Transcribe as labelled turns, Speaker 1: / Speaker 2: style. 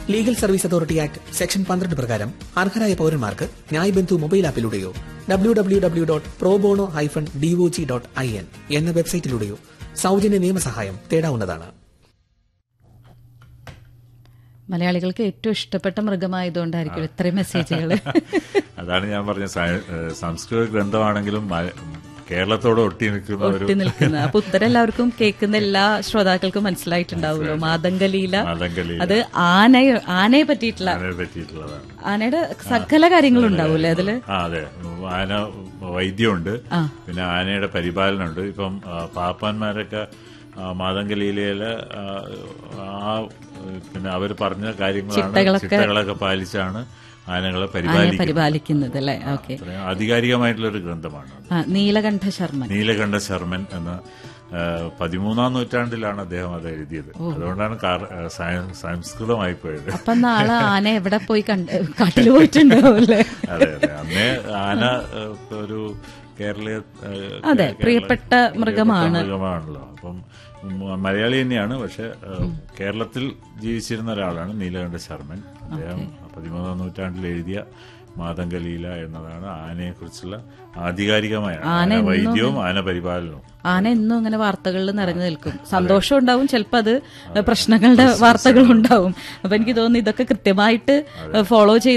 Speaker 1: Legal service authority act section പന്ത്രണ്ട് പ്രകാരം അർഹരായ പൌരന്മാർക്ക് ന്യായ് ബന്ധു മൊബൈൽ ആപ്പിലൂടെയോ W W W dot probono hyphen DOJ dot I N എന്ന വെബ്സൈറ്റിലൂടെയോ സൗജന്യ നിയമസഹായം തേടാവുന്നതാണ്
Speaker 2: മലയാളികൾക്ക് ഏറ്റവും ഇഷ്ടപ്പെട്ട മൃഗമായതുകൊണ്ടായിരിക്കും ഇത്രയും മെസ്സേജുകൾ
Speaker 3: അതാണ് ഞാൻ പറഞ്ഞ സയ- ഏഹ് സംസ്കൃത ഗ്രന്ഥമാണെങ്കിലും മ- കേരളത്തോട് ഒട്ടി നിൽക്കുന്ന ഒരു
Speaker 2: ഒട്ടി നിൽക്കുന്നത് അപ്പൊ ഉത്തരം എല്ലാവർക്കും കേൾക്കുന്ന എല്ലാ ശ്രോതാക്കൾക്കും മനസ്സിലായിട്ടുണ്ടാവുമല്ലോ മാതങ്കലീല
Speaker 3: മാതങ്കലീല.
Speaker 2: അത് ആന ആനയെ പറ്റിയിട്ടുള്ള
Speaker 3: അതിനെ പറ്റിയിട്ടുള്ളതാണ്
Speaker 2: ആനയുടെ സകല കാര്യങ്ങളും ഉണ്ടാവൂലേ അതില്
Speaker 3: ആ അതെ ആന വൈദ്യമുണ്ട് പിന്നെ ആനയുടെ പരിപാലനമുണ്ട് ഇപ്പം ആ, പാപ്പാന്മാരൊക്കെ ആ, മാതങ്കലീലയില് ആ, ആ പിന്നെ അവർ പറഞ്ഞ കാര്യങ്ങളാണ്
Speaker 2: ചിട്ടകളൊക്കെ-
Speaker 3: ചിട്ടകളൊക്കെ പാലിച്ചാണ് ആനകളെ
Speaker 2: ആനയെ
Speaker 3: പരിപാലിക്കുന്നത്
Speaker 2: പരിപാലിക്കുന്നത് അല്ലേ ഓക്കെ
Speaker 3: അത്രയും ആധികാരികമായിട്ടുള്ള ഒരു ഗ്രന്ഥമാണ്
Speaker 2: നീലകണ്ഠ ശർമ്മൻ
Speaker 3: നീലകണ്ഠ ശർമ്മൻ എന്ന ആ, പതിമൂന്നാം നൂറ്റാണ്ടിലാണ് അദ്ദേഹം അത് എഴുതിയത് അതുകൊണ്ടാണ് കാർ- ആ, സയ- സംസ്കൃതമായി പോയത്
Speaker 2: അപ്പൊ നാളെ ആന എവിടെ പോയി കണ്ട് കാട്ടിൽ പോയിട്ടുണ്ടാവൂല്ലേ
Speaker 3: അതെ അതെ അന്നേ ആന ആ, ഒരു കേരളീയ ആ,
Speaker 2: അതെ,
Speaker 3: കേരള-
Speaker 2: പ്രിയപ്പെട്ട മൃഗമാണ്.
Speaker 3: മൃഗമാണല്ലോ അപ്പം മ- മലയാളി തന്നെയാണ് പക്ഷെ ആ, കേരളത്തിൽ ജീവിച്ചിരുന്ന ഒരാളാണ് നീലകണ്ഠ ശർമ്മൻ അദ്ദേഹം പതിമൂന്നാം നൂറ്റാണ്ടിൽ എഴുതിയ മാതങ്കലീല എന്നതാണ് ആനയെ കുറിച്ചുള്ള ആധികാരികമായ ആന വൈദ്യവും ആന പരിപാലനവും
Speaker 2: ആന എന്നും ഇങ്ങനെ വാർത്തകളിൽ നിറഞ്ഞു നിൽക്കും സന്തോഷം ഉണ്ടാവും ചിലപ്പോൾ അത് പ്രശ്നങ്ങളുടെ വാർത്തകൾ ഉണ്ടാവും അപ്പൊ എനിക്ക് തോന്നുന്നു ഇതൊക്കെ കൃത്യമായിട്ട് ഫോളോ ചെയ്ത്